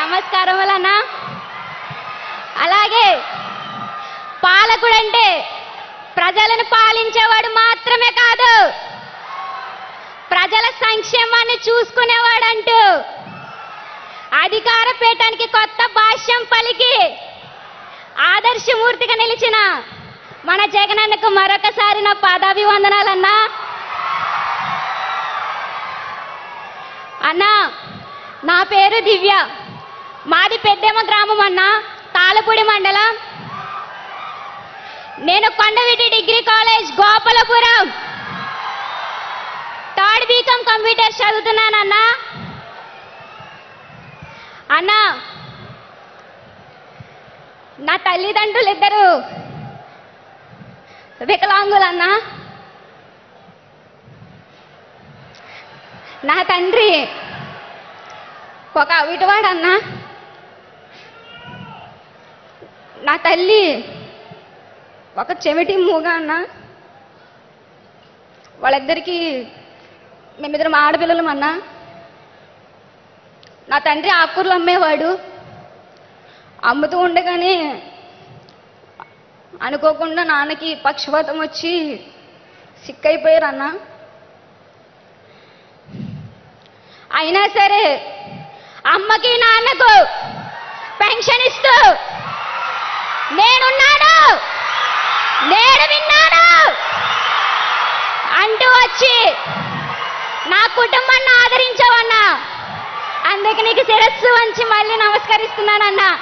నమస్కారములన్నా అలాగే పాలకుడు అంటే ప్రజలను పాలించేవాడు మాత్రమే కాదు ప్రజల సంక్షేమాన్ని చూసుకునేవాడంటూ అధికార పీఠానికి కొత్త భాష్యం పలికి ఆదర్శమూర్తిగా నిలిచిన మన జగనన్నకు మరొకసారి నా పాదాభివందనాలన్నా అన్నా నా పేరు దివ్య మాది పెద్దేమ గ్రామం అన్నా తాళపూడి మండలం నేను Kondaveeti degree college Gopalapuram third BCom computer చదువుతున్నానన్నా అన్నా నా తల్లిదండ్రులు ఇద్దరు వికలాంగులన్నా నా తండ్రి ఒక అవిటివాడన్నా నా తల్లి ఒక చెవిటి మూగ అన్న వాళ్ళిద్దరికి మేమిద్దరం ఆడపిల్లలం అన్నా నా తండ్రి ఆకుకూరలు అమ్మేవాడు అమ్ముతూ ఉండగానే అనుకోకుండా నాన్నకి పక్షపాతం వచ్చి సిక్ అయిపోయారు అన్న అయినా సరే అమ్మకి నాన్నకు పెన్షన్ ఇస్తూ నేనున్నాను నేను విన్నాను అంటూ వచ్చి నా కుటుంబాన్ని ఆదరించావన్నా అందుకే నీకు శిరస్సు వంచి మళ్ళీ నమస్కరిస్తున్నానన్నా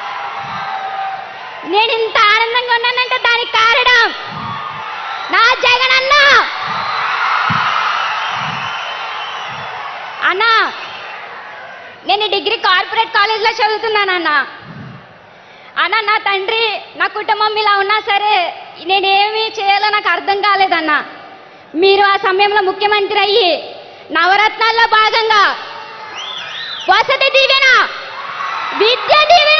నేను ఇంత ఆనందంగా ఉన్నానంటే దానికి కారణం నా జగనన్న అన్నా నేను డిగ్రీ కార్పొరేట్ కాలేజ్లో చదువుతున్నానన్నా అన్న నా తండ్రి నా కుటుంబం ఇలా ఉన్నా సరే నేనేమి చేయాలో నాకు అర్థం కాలేదన్నా మీరు ఆ సమయంలో ముఖ్యమంత్రి అయ్యి నవరత్నాల్లో భాగంగా వసతి దీవెన విద్య దీవెన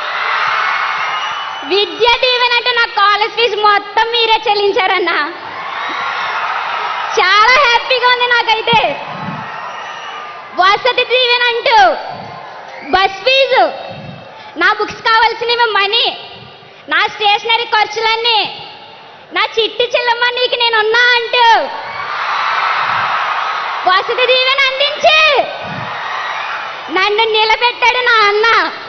విద్య దీవెన అంటే నా కాలేజ్ ఫీజు మొత్తం మీరే చెల్లించారన్నా చాలా హ్యాపీగా ఉంది నాకైతే వసతి దీవెన అంటూ బస్ ఫీజు నా బుక్స్ కావాల్సినవి మనీ నా స్టేషనరీ ఖర్చులన్నీ నా చిట్టి చెల్లమ్మ నీకు నేను ఉన్నా అంటూ వసతి దీవెన అందించి నన్ను నిలబెట్టాడు నా అన్న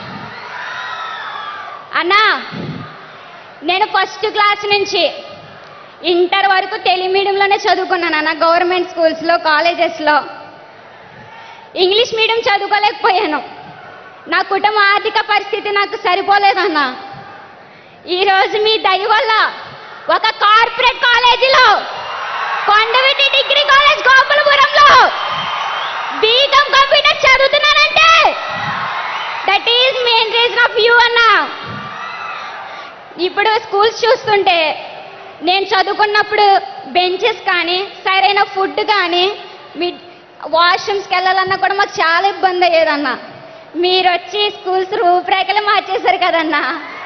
అన్నా నేను ఫస్ట్ క్లాస్ నుంచి ఇంటర్ వరకు తెలుగు మీడియంలోనే చదువుకున్నాను అన్న గవర్నమెంట్ స్కూల్స్లో కాలేజెస్లో ఇంగ్లీష్ మీడియం చదువుకోలేకపోయాను నా కుటుంబ ఆర్థిక పరిస్థితి నాకు సరిపోలేదన్నా ఈరోజు మీ దయ వల్ల ఒక కార్పొరేట్ కాలేజీలో కొండవీటి డిగ్రీ కాలేజ్ గోపాలపురంలో బీకామ్ కంప్యూటర్ చదువుతున్నానంటే that is main reason of you అన్నా ఇప్పుడు స్కూల్స్ చూస్తుంటే నేను చదువుకున్నప్పుడు బెంచెస్ కానీ సరైన ఫుడ్ కానీ మీ వాష్రూమ్స్కి వెళ్ళాలన్నా కూడా మాకు చాలా ఇబ్బంది అయ్యేదన్నా మీరు వచ్చి స్కూల్స్ రూపురేఖలు మార్చేశారు కదన్నా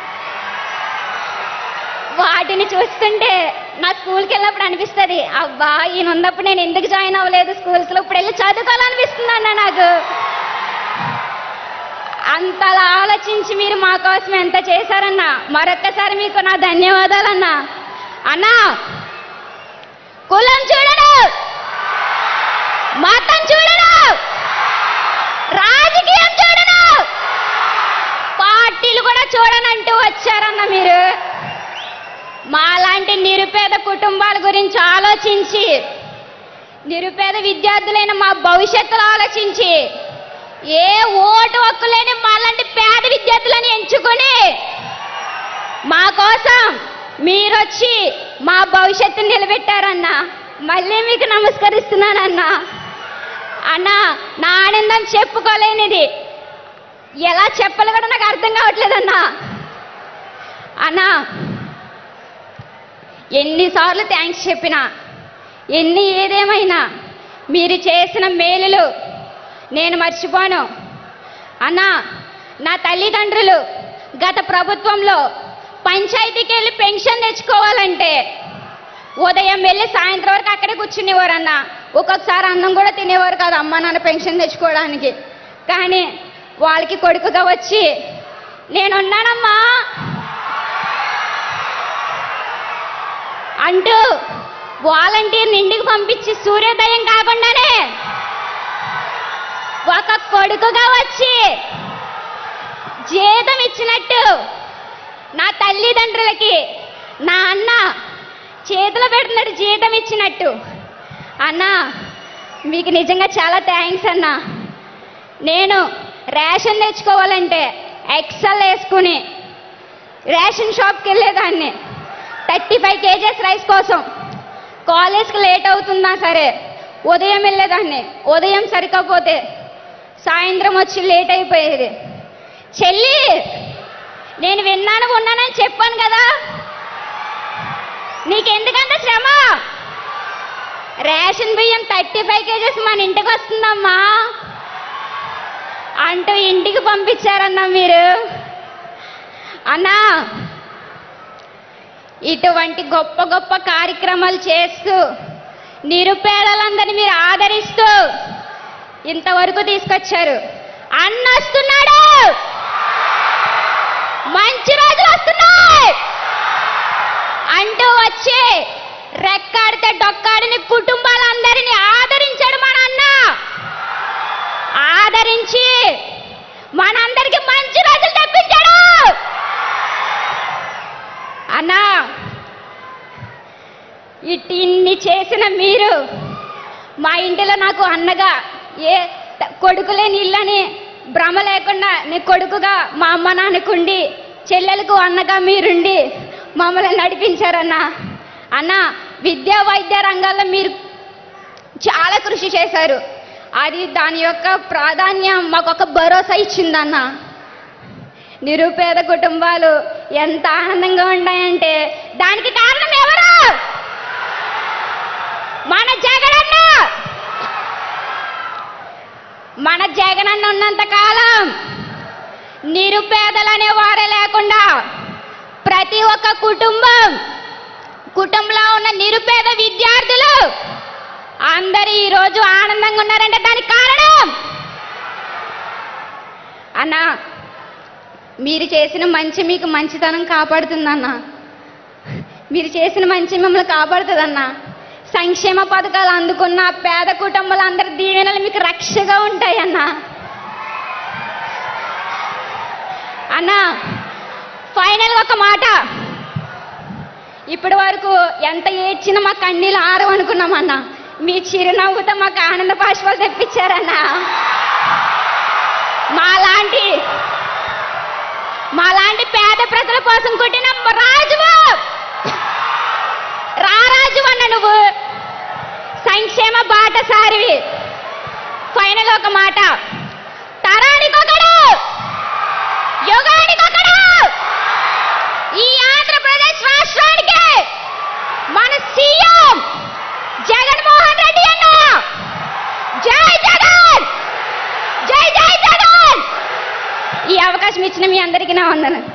వాటిని చూస్తుంటే నా స్కూల్కి వెళ్ళినప్పుడు అనిపిస్తుంది అబ్బా ఈయన ఉన్నప్పుడు నేను ఎందుకు జాయిన్ అవ్వలేదు స్కూల్స్లో ఇప్పుడు వెళ్ళి చదువుకోవాలనిపిస్తుంది అన్న నాకు అంతలా ఆలోచించి మీరు మా కోసం ఎంత చేశారన్నా మరొక్కసారి మీకు నా ధన్యవాదాలన్నా అన్నా కులం చూడడు మతం చూడడు రాజకీయం చూడను పార్టీలు కూడా చూడనంటూ వచ్చారన్న మీరు మాలాంటి నిరుపేద కుటుంబాల గురించి ఆలోచించి నిరుపేద విద్యార్థులైన మా భవిష్యత్తులో ఆలోచించి ఏ ఓటు హక్కు లేని మాలాంటి పేద విద్యార్థులని ఎంచుకొని మా కోసం మీరొచ్చి మా భవిష్యత్తుని నిలబెట్టారన్నా మళ్ళీ మీకు నమస్కరిస్తున్నానన్నా అన్నా నా ఆనందం చెప్పుకోలేనిది ఎలా చెప్పాలో కూడా నాకు అర్థం కావట్లేదన్నా అన్నా ఎన్నిసార్లు థ్యాంక్స్ చెప్పినా ఎన్ని ఏదేమైనా మీరు చేసిన మేలులు నేను మర్చిపోను అన్నా నా తల్లిదండ్రులు గత ప్రభుత్వంలో పంచాయతీకి వెళ్ళి పెన్షన్ తెచ్చుకోవాలంటే ఉదయం వెళ్ళి సాయంత్రం వరకు అక్కడే కూర్చునేవారు అన్న ఒక్కొక్కసారి అన్నం కూడా తినేవారు కాదు అమ్మ నాన్న పెన్షన్ తెచ్చుకోవడానికి కానీ వాళ్ళకి కొడుకుగా వచ్చి నేనున్నానమ్మా అంటూ వాలంటీర్ని ఇంటికి పంపించి సూర్యోదయం కాకుండానే ఒక కొడుకుగా వచ్చి జీతం ఇచ్చినట్టు నా తల్లిదండ్రులకి నా అన్న చేతిలో పెడుతున్నాడు జీతం ఇచ్చినట్టు అన్న మీకు నిజంగా చాలా థ్యాంక్స్ అన్న నేను రేషన్ తెచ్చుకోవాలంటే ఎక్సెల్ వేసుకుని రేషన్ షాప్కి వెళ్ళేదాన్ని థర్టీ ఫైవ్ కేజెస్ రైస్ కోసం కాలేజ్కి లేట్ అవుతున్నా సరే ఉదయం వెళ్ళేదాన్ని ఉదయం సరికపోతే సాయంత్రం వచ్చి లేట్ అయిపోయేది చెల్లి నేను విన్నాను ఉన్నానని చెప్పాను కదా నీకెందుకంత శ్రమ రేషన్ బియ్యం థర్టీ ఫైవ్ కేజెస్ మన ఇంటికి వస్తుందమ్మా అంటూ ఇంటికి పంపించారన్నా మీరు అన్నా ఇటువంటి గొప్ప గొప్ప కార్యక్రమాలు చేస్తూ నిరుపేదలందరినీ మీరు ఆదరిస్తూ ఇంతవరకు తీసుకొచ్చారు అన్న వస్తున్నాడు మంచి రోజులు వస్తున్నాయి అంటూ వచ్చి రెక్కాడితే డొక్కాడిని కుటుంబాలందరినీ ఆదరించాడు మన అన్న ఆదరించి మనందరికి మంచి రోజులు తెప్పించాడు అన్నా ఇట్ ఇన్ని చేసిన మీరు మా ఇంటిలో నాకు అన్నగా ఏ త- కొడుకులేని ఇల్లని భ్రమ లేకుండా నీ కొడుకుగా మా అమ్మ నాన్నకుండి చెల్లెలకు అన్నగా మీరుండి మమ్మల్ని నడిపించారన్న అన్న విద్యా వైద్య రంగాల్లో మీరు చాలా కృషి చేశారు అది దాని యొక్క ప్రాధాన్యం మాకు ఒక భరోసా ఇచ్చిందన్న నిరుపేద కుటుంబాలు ఎంత ఆనందంగా ఉన్నాయంటే దానికి కారణం ఎవరు మన జగనన్న మన జగనన్న ఉన్నంత కాలం నిరుపేదలనే వారే లేకుండా ప్రతి ఒక్క కుటుంబం కుటుంబంలో ఉన్న నిరుపేద విద్యార్థులు అందరు ఈరోజు ఆనందంగా ఉన్నారంటే దానికి కారణం అన్నా మీరు చేసిన మంచి మీకు మంచితనం కాపాడుతుందన్న మీరు చేసిన మంచి మిమ్మల్ని కాపాడుతుందన్న సంక్షేమ పథకాలు అందుకున్న పేద కుటుంబాలందరి దీవెనలు మీకు రక్షగా ఉంటాయన్న అన్న ఫైనల్ ఒక మాట ఇప్పటి వరకు ఎంత ఏడ్చినా మా కన్నీళ్ళు ఆరం అనుకున్నామన్నా మీ చిరునవ్వుతో మాకు ఆనంద బాష్పాలు తెప్పించారన్నా మాలాంటి మాలాంటి పేద ప్రజల కోసం కుట్టిన రాజువు రారాజు అన్న నువ్వు సంక్షేమ బాటసారివి ఫైనల్ ఒక మాట తరానికొకడు యుగానికొకడు ఈ ఆంధ్రప్రదేశ్ రాష్ట్రానికి మన సీఎం జగన్మోహన్ రెడ్డి అన్న జై జగన్ జై జై జగన్ ఈ అవకాశం ఇచ్చిన మీ అందరికీ నా వందనం